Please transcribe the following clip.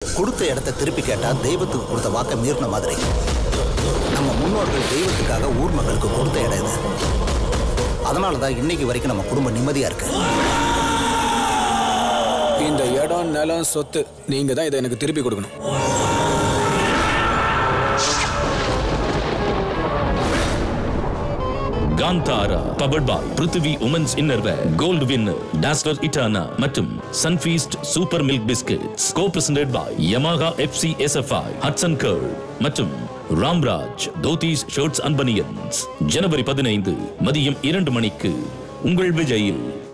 கொடுத்த இடத்த திருப்பி கேட்டா தெய்வத்துக்கு கொடுத்த வாக்கை மீறின மாதிரி நம்ம முன்னோர்கள் தெய்வத்துக்காக ஊர் மக்களுக்கு கொடுத்த இடம் இது அதனால தான் இன்னைக்கு வரைக்கும் நம்ம குடும்பம் நிம்மதியா இருக்கு இந்த இடம் நிலம் சொத்து நீங்க தான் இதை எனக்கு திருப்பி கொடுக்கணும் Kantara powered by Prithvi women's innerwear gold winner Dazzler இட்டானா மற்றும் Sunfeast super milk biscuits co presented by Yamaha FC SFI Hudson curl மற்றும் Ramraj dhotis shirts and banians ஜனவரி பதினைந்து மதியம் இரண்டு மணிக்கு உங்கள் விஜயில்